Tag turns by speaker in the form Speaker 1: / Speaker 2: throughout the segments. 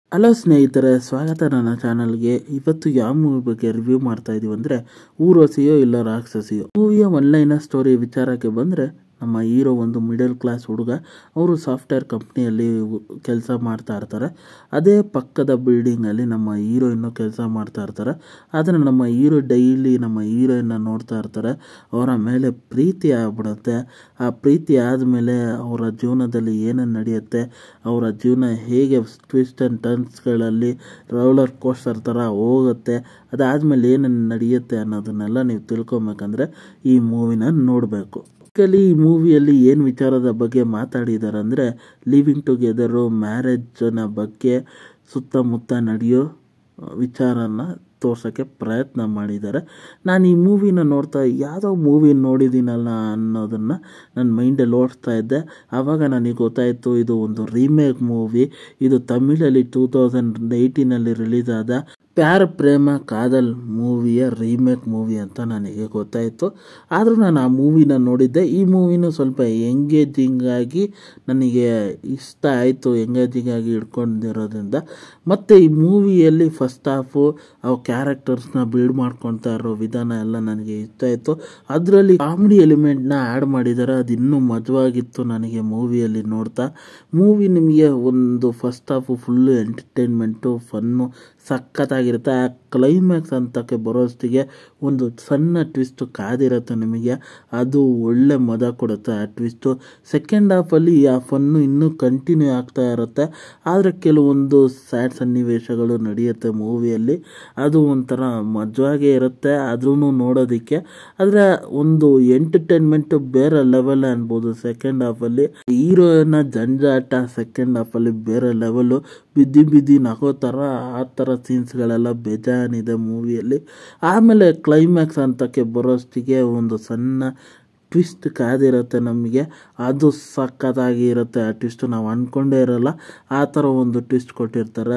Speaker 1: hello ಸ್ನೇಹಿತರೆ ಸ್ವಾಗತ ನನ್ನ ಚಾನಲ್ಗೆ ಇವತ್ತು ಯಾವ ಮೂವಿ ಬಗ್ಗೆ ರಿವ್ಯೂ ಮಾಡ್ತಾ ಇದೀವಿ ಅಂದರೆ ಊರ್ವಶಿಯೋ ಇಲ್ಲ ರಾಕ್ಷಸಿಯೋ ಮೂವಿಯ ಒನ್ಲೈನ್ ಸ್ಟೋರಿ ವಿಚಾರಕ್ಕೆ ಬಂದರೆ ನಮ್ಮ ಹೀರೋ ಒಂದು ಮಿಡಲ್ ಕ್ಲಾಸ್ ಹುಡುಗ ಅವರು ಸಾಫ್ಟ್ವೇರ್ ಕಂಪ್ನಿಯಲ್ಲಿ ಕೆಲಸ ಮಾಡ್ತಾ ಇರ್ತಾರೆ ಅದೇ ಪಕ್ಕದ ಬಿಲ್ಡಿಂಗಲ್ಲಿ ನಮ್ಮ ಹೀರೋಯಿನ್ನು ಕೆಲಸ ಮಾಡ್ತಾ ಇರ್ತಾರೆ ಆದರೆ ನಮ್ಮ ಹೀರೋ ಡೈಲಿ ನಮ್ಮ ಹೀರೋಯಿನ್ನ ನೋಡ್ತಾ ಇರ್ತಾರೆ ಅವರ ಮೇಲೆ ಪ್ರೀತಿ ಆಗ್ಬಿಡುತ್ತೆ ಆ ಪ್ರೀತಿ ಆದಮೇಲೆ ಅವರ ಜೀವನದಲ್ಲಿ ಏನೇನು ನಡೆಯುತ್ತೆ ಅವರ ಜೀವನ ಹೇಗೆ ಟ್ವಿಸ್ಟ್ ಆ್ಯಂಡ್ ಟರ್ನ್ಸ್ಗಳಲ್ಲಿ ರೋಲರ್ ಕೋಸ್ಟರ್ ಥರ ಹೋಗುತ್ತೆ ಅದಾದಮೇಲೆ ಏನೇನು ನಡೆಯುತ್ತೆ ಅನ್ನೋದನ್ನೆಲ್ಲ ನೀವು ತಿಳ್ಕೊಬೇಕಂದ್ರೆ ಈ ಮೂವಿನ ನೋಡಬೇಕು ಬೇಸಿಕಲಿ ಈ ಮೂವಿಯಲ್ಲಿ ಏನು ವಿಚಾರದ ಬಗ್ಗೆ ಮಾತಾಡಿದ್ದಾರೆ ಅಂದರೆ ಲಿವಿಂಗ್ ಟುಗೆದರು ಮ್ಯಾರೇಜ್ನ ಬಗ್ಗೆ ಸುತ್ತಮುತ್ತ ನಡೆಯೋ ವಿಚಾರನ ತೋರ್ಸೋಕ್ಕೆ ಪ್ರಯತ್ನ ಮಾಡಿದ್ದಾರೆ ನಾನು ಈ ಮೂವಿನ ನೋಡ್ತಾ ಯಾವುದೋ ಮೂವಿ ನೋಡಿದ್ದೀನಲ್ಲ ಅನ್ನೋದನ್ನು ನನ್ನ ಮೈಂಡಲ್ಲಿ ಓಡಿಸ್ತಾ ಇದ್ದೆ ಆವಾಗ ನನಗೆ ಗೊತ್ತಾಯಿತು ಇದು ಒಂದು ರೀಮೇಕ್ ಮೂವಿ ಇದು ತಮಿಳಲ್ಲಿ ಟೂ ತೌಸಂಡ್ ಏಯ್ಟೀನಲ್ಲಿ ರಿಲೀಸ್ ಆದ ಪ್ಯಾರ್ ಪ್ರೇಮ ಕಾದಲ್ ಮೂವಿಯ ರೀಮೇಕ್ ಮೂವಿ ಅಂತ ನನಗೆ ಗೊತ್ತಾಯಿತು ಆದರೂ ನಾನು ಆ ಮೂವಿನ ನೋಡಿದ್ದೆ ಈ ಮೂವಿನೂ ಸ್ವಲ್ಪ ಎಂಗೇಜಿಂಗ್ ಆಗಿ ನನಗೆ ಇಷ್ಟ ಆಯಿತು ಎಂಗೇಜಿಂಗ್ ಆಗಿ ಹಿಡ್ಕೊಂಡಿರೋದ್ರಿಂದ ಮತ್ತು ಈ ಮೂವಿಯಲ್ಲಿ ಫಸ್ಟ್ ಹಾಫು ಅವು ಕ್ಯಾರೆಕ್ಟರ್ಸ್ನ ಬಿಲ್ಡ್ ಮಾಡ್ಕೊತಾ ಇರೋ ವಿಧಾನ ಎಲ್ಲ ನನಗೆ ಇಷ್ಟ ಆಯಿತು ಅದರಲ್ಲಿ ಕಾಮಿಡಿ ಎಲಿಮೆಂಟ್ನ ಆ್ಯಡ್ ಮಾಡಿದ್ದಾರೆ ಅದು ಇನ್ನೂ ಮಜವಾಗಿತ್ತು ನನಗೆ ಮೂವಿಯಲ್ಲಿ ನೋಡ್ತಾ ಮೂವಿ ನಿಮಗೆ ಒಂದು first half full entertainment fun ಸಖತ್ತಾಗಿರುತ್ತೆ ಆ ಕ್ಲೈಮ್ಯಾಕ್ಸ್ ಅಂತಕ್ಕೆ ಬರೋಷ್ಟಿಗೆ ಒಂದು ಸಣ್ಣ ಟ್ವಿಸ್ಟು ಕಾದಿರುತ್ತೆ ನಿಮಗೆ ಅದು ಒಳ್ಳೆ ಮದ ಕೊಡುತ್ತೆ ಆ ಟ್ವಿಸ್ಟು ಸೆಕೆಂಡ್ ಹಾಫಲ್ಲಿ ಆ ಫನ್ನು ಇನ್ನೂ ಕಂಟಿನ್ಯೂ ಆಗ್ತಾ ಇರುತ್ತೆ ಆದರೆ ಕೆಲವೊಂದು ಸ್ಯಾಡ್ ಸನ್ನಿವೇಶಗಳು ನಡೆಯುತ್ತೆ ಮೂವಿಯಲ್ಲಿ ಅದು ಒಂಥರ ಮಜವಾಗೇ ಇರುತ್ತೆ ಅದೂ ನೋಡೋದಕ್ಕೆ ಆದರೆ ಒಂದು ಎಂಟರ್ಟೈನ್ಮೆಂಟು ಬೇರೆ ಲೆವೆಲ್ ಅನ್ಬೋದು ಸೆಕೆಂಡ್ ಹಾಫಲ್ಲಿ ಹೀರೋನ ಜಂಜಾಟ ಸೆಕೆಂಡ್ ಹಾಫಲ್ಲಿ ಬೇರೆ ಲೆವೆಲ್ಲು ಬಿದ್ದಿ ಬಿದ್ದಿ ನಗೋ ಥರ ಆ ಥರ ಸೀನ್ಸ್ಗಳೆಲ್ಲ ಬೇಜಾನಿದೆ ಮೂವಿಯಲ್ಲಿ ಆಮೇಲೆ ಕ್ಲೈಮ್ಯಾಕ್ಸ್ ಅಂತಕ್ಕೆ ಬರೋಷ್ಟಿಗೆ ಒಂದು ಸಣ್ಣ ಟ್ವಿಸ್ಟ್ ಕಾದಿರುತ್ತೆ ನಮಗೆ ಅದು ಸಖತ್ತಾಗಿ ಇರುತ್ತೆ ಆ ಟ್ವಿಸ್ಟ್ ನಾವು ಅಂದ್ಕೊಂಡೇ ಇರೋಲ್ಲ ಆ ಥರ ಒಂದು ಟ್ವಿಸ್ಟ್ ಕೊಟ್ಟಿರ್ತಾರೆ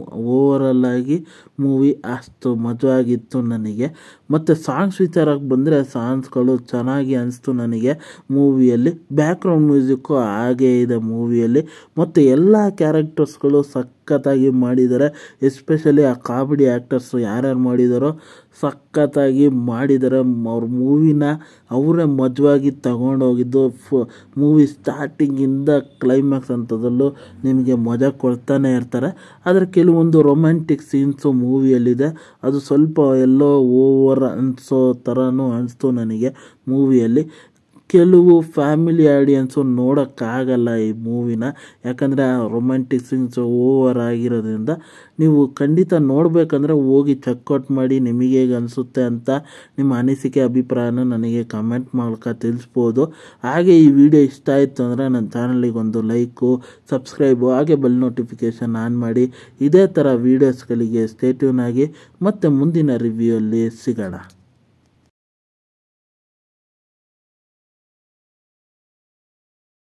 Speaker 1: ಓವರಲ್ ಆಗಿ ಮೂವಿ ಅಷ್ಟು ಮಜವಾಗಿತ್ತು ನನಗೆ ಮತ್ತು ಸಾಂಗ್ಸ್ ವಿಚಾರಕ್ಕೆ ಬಂದರೆ ಸಾಂಗ್ಸ್ಗಳು ಚೆನ್ನಾಗಿ ಅನಿಸ್ತು ನನಗೆ ಮೂವಿಯಲ್ಲಿ ಬ್ಯಾಕ್ಗ್ರೌಂಡ್ ಮ್ಯೂಸಿಕ್ಕು ಹಾಗೇ ಇದೆ ಮೂವಿಯಲ್ಲಿ ಮತ್ತು ಎಲ್ಲ ಕ್ಯಾರೆಕ್ಟರ್ಸ್ಗಳು ಸಖತ್ತಾಗಿ ಮಾಡಿದ್ದಾರೆ ಎಸ್ಪೆಷಲಿ ಆ ಕಾಮಿಡಿ ಆ್ಯಕ್ಟರ್ಸು ಯಾರ್ಯಾರು ಮಾಡಿದಾರೋ ಸಖತ್ತಾಗಿ ಮಾಡಿದ್ದಾರೆ ಅವ್ರ ಮೂವಿನ ಅವರೇ ಮಜವಾಗಿ ತಗೊಂಡೋಗಿದ್ದು ಫು ಮೂವಿ ಸ್ಟಾರ್ಟಿಂಗಿಂದ ಕ್ಲೈಮ್ಯಾಕ್ಸ್ ಅಂಥದ್ದಲ್ಲೂ ನಿಮಗೆ ಮಜಾ ಕೊಡ್ತಾನೆ ಇರ್ತಾರೆ ಆದರೆ ಕೆಲವೊಂದು ರೊಮ್ಯಾಂಟಿಕ್ ಸೀನ್ಸು ಮೂವಿಯಲ್ಲಿದೆ ಅದು ಸ್ವಲ್ಪ ಎಲ್ಲೋ ಓವರ್ ಅನಿಸೋ ಥರನೂ ಅನಿಸ್ತು ನನಗೆ ಮೂವಿಯಲ್ಲಿ ಕೆಲವು ಫ್ಯಾಮಿಲಿ ಆಡಿಯನ್ಸು ನೋಡೋಕ್ಕಾಗಲ್ಲ ಈ ಮೂವಿನ ಯಾಕಂದರೆ ಆ ರೊಮ್ಯಾಂಟಿಕ್ ಸೀನ್ಸ್ ಓವರ್ ಆಗಿರೋದ್ರಿಂದ ನೀವು ಖಂಡಿತ ನೋಡಬೇಕಂದ್ರೆ ಹೋಗಿ ಚೆಕ್ಔಟ್ ಮಾಡಿ ನಿಮಗೆ ಹೇಗೆ ಅನಿಸುತ್ತೆ ಅಂತ ನಿಮ್ಮ ಅನಿಸಿಕೆ ಅಭಿಪ್ರಾಯನ ನನಗೆ ಕಮೆಂಟ್ ಮೂಲಕ ತಿಳಿಸ್ಬೋದು ಹಾಗೆ ಈ ವಿಡಿಯೋ ಇಷ್ಟ ಆಯಿತು ಅಂದರೆ ನನ್ನ ಚಾನಲಿಗೆ ಒಂದು ಲೈಕು ಸಬ್ಸ್ಕ್ರೈಬು ಹಾಗೆ ಬೆಲ್ ನೋಟಿಫಿಕೇಷನ್ ಆನ್ ಮಾಡಿ ಇದೇ ಥರ ವೀಡಿಯೋಸ್ಗಳಿಗೆ ಸ್ಟೇಟ್ಯೂನ್ ಆಗಿ ಮತ್ತು ಮುಂದಿನ ರಿವ್ಯೂಯಲ್ಲಿ ಸಿಗೋಣ